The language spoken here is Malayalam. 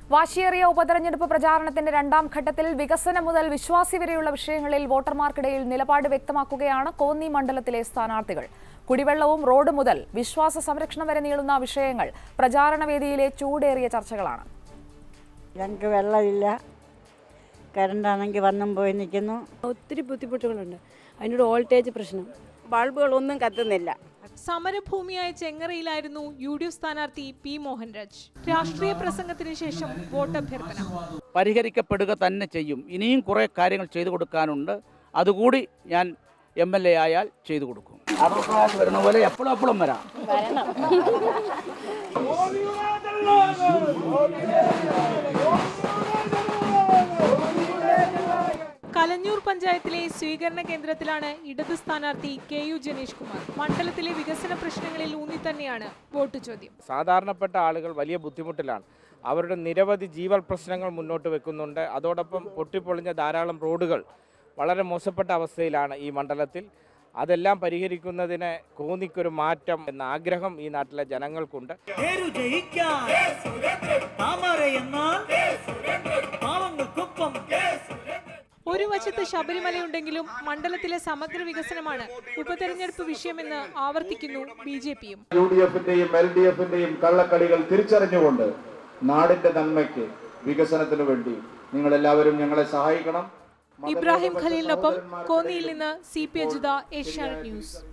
വാശിയേറിയ ഉപതെരഞ്ഞെടുപ്പ് പ്രചാരണത്തിന്റെ രണ്ടാം ഘട്ടത്തിൽ വികസനം മുതൽ വിശ്വാസി വരെയുള്ള വിഷയങ്ങളിൽ വോട്ടർമാർക്കിടയിൽ നിലപാട് വ്യക്തമാക്കുകയാണ് കോന്നി മണ്ഡലത്തിലെ സ്ഥാനാർത്ഥികൾ കുടിവെള്ളവും റോഡ് മുതൽ വിശ്വാസ സംരക്ഷണം വരെ നീളുന്ന വിഷയങ്ങൾ പ്രചാരണ വേദിയിലെ ചൂടേറിയ ചർച്ചകളാണ് ഞങ്ങൾക്ക് വെള്ളമില്ല കറണ്ടാണെങ്കിൽ വന്നും പോയി നിൽക്കുന്നു ഒത്തിരി ബുദ്ധിമുട്ടുകളുണ്ട് അതിനൊരു വോൾട്ടേജ് പ്രശ്നം ബൾബുകളൊന്നും കത്തുന്നില്ല സമരഭൂമിയായ ചെങ്ങറയിലായിരുന്നു യു ഡി എഫ് സ്ഥാനാർത്ഥി പി മോഹൻരാജ് രാഷ്ട്രീയ പ്രസംഗത്തിന് ശേഷം വോട്ടഭ്യർത്ഥന പരിഹരിക്കപ്പെടുക തന്നെ ചെയ്യും ഇനിയും കുറേ കാര്യങ്ങൾ ചെയ്തു കൊടുക്കാനുണ്ട് അതുകൂടി ഞാൻ എം എൽ എ ആയാൽ ചെയ്തു കൊടുക്കും അറുപത് വരുന്ന പോലെ എപ്പോഴും എപ്പോഴും വരാം കലഞ്ഞൂർ പഞ്ചായത്തിലെ സ്വീകരണ കേന്ദ്രത്തിലാണ് ഇടത് സ്ഥാനാർത്ഥി കെ യു ജനീഷ് കുമാർ മണ്ഡലത്തിലെ വികസന പ്രശ്നങ്ങളിൽ ഊന്നി തന്നെയാണ് വോട്ട് ചോദ്യം സാധാരണപ്പെട്ട ആളുകൾ വലിയ ബുദ്ധിമുട്ടിലാണ് അവരുടെ നിരവധി ജീവൽ പ്രശ്നങ്ങൾ മുന്നോട്ട് വെക്കുന്നുണ്ട് അതോടൊപ്പം പൊട്ടിപ്പൊളിഞ്ഞ ധാരാളം റോഡുകൾ വളരെ മോശപ്പെട്ട അവസ്ഥയിലാണ് ഈ മണ്ഡലത്തിൽ അതെല്ലാം പരിഹരിക്കുന്നതിന് കോന്നിക്കൊരു മാറ്റം എന്ന ആഗ്രഹം ഈ നാട്ടിലെ ജനങ്ങൾക്കുണ്ട് പേരു ജയിക്കാൻ താമര എന്നാൽ പാവങ്ങൾക്കൊപ്പം ഒരു വശത്ത് ശബരിമലയുണ്ടെങ്കിലും മണ്ഡലത്തിലെ സമഗ്ര വികസനമാണ് ഉപതെരഞ്ഞെടുപ്പ് വിഷയമെന്ന് ആവർത്തിക്കുന്നു ബി ജെ പിയും യു ഡി എഫിന്റെയും എൽ ഡി എഫിന്റെയും കള്ളക്കളികൾ തിരിച്ചറിഞ്ഞുകൊണ്ട് നാടിന്റെ നന്മയ്ക്ക് വികസനത്തിനു വേണ്ടി നിങ്ങൾ എല്ലാവരും ഞങ്ങളെ സഹായിക്കണം ഇബ്രാഹിം ഖലീലിനൊപ്പം കോന്നിയിൽ നിന്ന് C P Ajitha Asianet news